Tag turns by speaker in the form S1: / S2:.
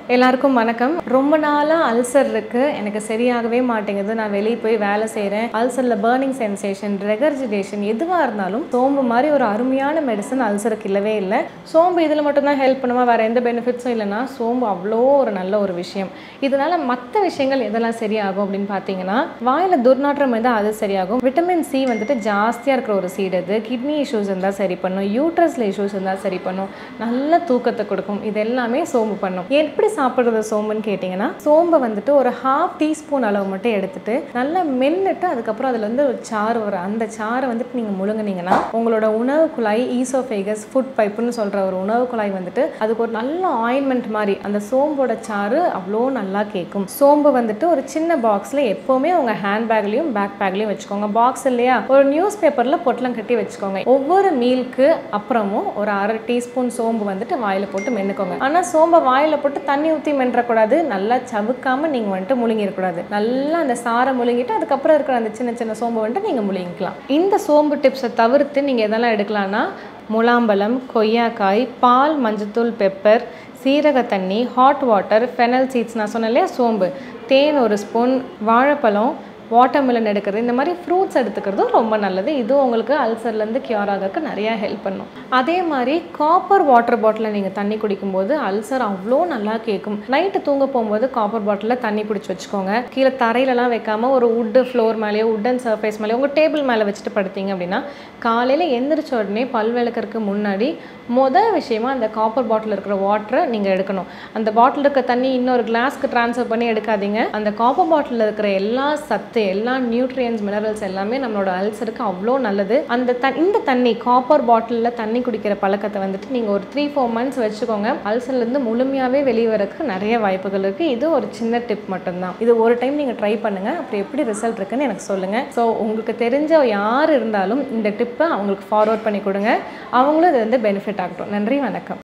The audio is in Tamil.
S1: எல்லாருக்கும் வணக்கம் ரொம்ப நாளாக அல்சர் இருக்கு எனக்கு சரியாகவே மாட்டேங்குது நான் வெளியே போய் வேலை செய்கிறேன் அல்சரில் பேர்னிங் சென்சேஷன் ரெகர்ஜிடேஷன் எதுவாக இருந்தாலும் சோம்பு மாதிரி ஒரு அருமையான மெடிசன் அல்சருக்கு இல்லவே இல்லை சோம்பு இதில் மட்டும்தான் ஹெல்ப் பண்ணுமா வேறு எந்த பெனிஃபிட்ஸும் இல்லைன்னா சோம்பு அவ்வளோ ஒரு நல்ல ஒரு விஷயம் இதனால மற்ற விஷயங்கள் எதெல்லாம் சரியாகும் அப்படின்னு பார்த்தீங்கன்னா வாயில் துர்நாற்றம் இருந்தால் அது சரியாகும் விட்டமின் சி வந்துட்டு ஜாஸ்தியாக இருக்கிற ஒரு சீடு அது கிட்னி இஷ்யூஸ் இருந்தால் சரி பண்ணும் யூட்ரஸில் இஷ்யூஸ் இருந்தால் சரி பண்ணும் நல்ல தூக்கத்தை கொடுக்கும் இது எல்லாமே சோம்பு பண்ணும் எப்படி சாப்பிட்றது சோம்புன்னு கேட்டிங்கன்னா சோம்பை வந்துட்டு ஒரு ஹாஃப் டீஸ்பூன் அளவு மட்டும் எடுத்துட்டு நல்லா மென்னுட்டு அதுக்கப்புறம் அதில் வந்து ஒரு சாறு வரும் அந்த சாறை வந்துட்டு நீங்கள் முழுங்குனீங்கன்னா உங்களோட உணவு குழாய் ஈசோஃபேகஸ் ஃபுட் பைப்புன்னு சொல்கிற ஒரு உணவு குழாய் வந்துட்டு அதுக்கு ஒரு நல்ல ஆயின்மெண்ட் மாதிரி அந்த சோம்போட சாறு அவ்வளோ நல்லா கேட்கும் சோம்பு வந்துட்டு ஒரு சின்ன பாக்ஸில் எப்போவுமே உங்கள் ஹேண்ட் பேக்லேயும் பேக் பேக்லேயும் வச்சுக்கோங்க பாக்ஸ் இல்லையா ஒரு நியூஸ் பேப்பரில் பொட்டலம் கட்டி வச்சுக்கோங்க ஒவ்வொரு மீலுக்கு அப்புறமும் ஒரு அரை டீஸ்பூன் சோம்பு வந்துட்டு வாயில் போட்டு மென்னுக்கோங்க ஆனால் சோம்பை வாயில் போட்டு தண்ணி ஊற்றி மென்றக்கூடாது நல்லா சவுக்காமல் நீங்கள் வந்துட்டு முழுங்கிடக்கூடாது நல்லா அந்த சாரை முழுங்கிட்டு அதுக்கப்புறம் இருக்கிற அந்த சின்ன சின்ன சோம்பு வந்துட்டு நீங்கள் முழுங்கிக்கலாம் இந்த சோம்பு டிப்ஸை தவிர்த்து நீங்கள் எதெல்லாம் எடுக்கலாம்னா முலாம்பழம் கொய்யாக்காய் பால் மஞ்சத்தூள் பெப்பர் சீரக தண்ணி ஹாட் வாட்டர் ஃபெனல் சீட்ஸ் நான் சொன்னேன் இல்லையா சோம்பு தேன் ஒரு ஸ்பூன் வாழைப்பழம் வாட்டர்மெலன் எடுக்கிறது இந்த மாதிரி ஃப்ரூட்ஸ் எடுத்துக்கிறதும் ரொம்ப நல்லது இதுவும் உங்களுக்கு அல்சர்லேருந்து கியூர் ஆகிறதுக்கு நிறையா ஹெல்ப் பண்ணும் அதே மாதிரி காப்பர் வாட்டர் பாட்டிலில் நீங்கள் தண்ணி குடிக்கும்போது அல்சர் அவ்வளோ நல்லா கேட்கும் நைட்டு தூங்க போகும்போது காப்பர் பாட்டிலில் தண்ணி பிடிச்சி வச்சுக்கோங்க கீழே தரையிலலாம் வைக்காம ஒரு உட்டு ஃப்ளோர் மேலேயோ உட்டன் சர்ஃபேஸ் மேலேயோ உங்கள் டேபிள் மேலே வச்சுட்டு படுத்தீங்க அப்படின்னா காலையில் எந்திரிச்ச உடனே பல் விளக்கறதுக்கு முன்னாடி மொதல் விஷயமா அந்த காப்பர் பாட்டில் இருக்கிற வாட்டரை நீங்கள் எடுக்கணும் அந்த பாட்டில் இருக்க தண்ணி இன்னொரு கிளாஸ்க்கு ட்ரான்ஸ்ஃபர் பண்ணி எடுக்காதீங்க அந்த காப்பர் பாட்டிலில் இருக்கிற எல்லா சத்து எல்லா நியூட்ரியன்ஸ் மினரல்ஸ் எல்லாமே நம்மளோட அல்சருக்கு அவ்வளோ நல்லது அந்த த இந்த தண்ணி காப்பர் பாட்டிலில் தண்ணி குடிக்கிற பழக்கத்தை வந்துட்டு நீங்கள் ஒரு த்ரீ ஃபோர் மந்த்ஸ் வச்சுக்கோங்க அல்சர்லேருந்து முழுமையாகவே வெளியே வரக்கு நிறைய வாய்ப்புகள் இருக்குது இது ஒரு சின்ன டிப் மட்டும்தான் இது ஒரு டைம் நீங்கள் ட்ரை பண்ணுங்கள் அப்புறம் எப்படி ரிசல்ட் இருக்குன்னு எனக்கு சொல்லுங்கள் ஸோ உங்களுக்கு தெரிஞ்ச யார் இருந்தாலும் இந்த டிப்பை அவங்களுக்கு ஃபார்வர்ட் பண்ணி கொடுங்க அவங்களும் இது வந்து பெனிஃபிட் ஆகட்டும் நன்றி வணக்கம்